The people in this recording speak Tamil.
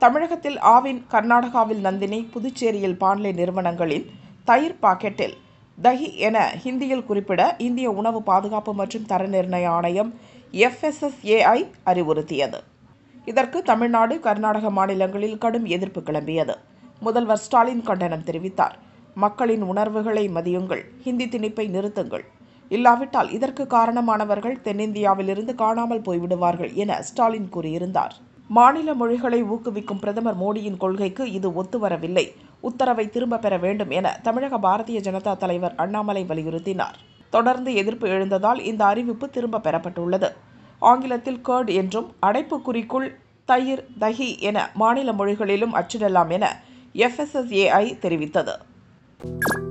தமிழகத்தில் ஆவின் கர்நாடகாவில் நந்தினி புதுச்சேரியில் பான்லே நிறுவனங்களின் தயிர் பாக்கெட்டில் தஹி என ஹிந்தியில் குறிப்பிட இந்திய உணவு பாதுகாப்பு மற்றும் தர நிர்ணய ஆணையம் எஃப்எஸ்எஸ்ஏஐ அறிவுறுத்தியது இதற்கு தமிழ்நாடு கர்நாடக மாநிலங்களில் கடும் எதிர்ப்பு கிளம்பியது முதல்வர் ஸ்டாலின் கண்டனம் தெரிவித்தார் மக்களின் உணர்வுகளை மதியுங்கள் ஹிந்தி திணிப்பை நிறுத்துங்கள் இல்லாவிட்டால் இதற்கு காரணமானவர்கள் தென்னிந்தியாவிலிருந்து காணாமல் போய்விடுவார்கள் என ஸ்டாலின் கூறியிருந்தார் மாநில மொழிகளை ஊக்குவிக்கும் பிரதமர் மோடியின் கொள்கைக்கு இது ஒத்துவரவில்லை உத்தரவை திரும்ப பெற வேண்டும் என தமிழக பாரதிய ஜனதா தலைவர் அண்ணாமலை வலியுறுத்தினார் தொடர்ந்து எதிர்ப்பு எழுந்ததால் இந்த அறிவிப்பு திரும்ப பெறப்பட்டுள்ளது ஆங்கிலத்தில் கர்ட் என்றும் அடைப்புக்குறிக்குள் தயிர் தஹி என மாநில மொழிகளிலும் அச்சிடலாம் என எஃப்எஸ்எஸ்ஏஐ தெரிவித்தது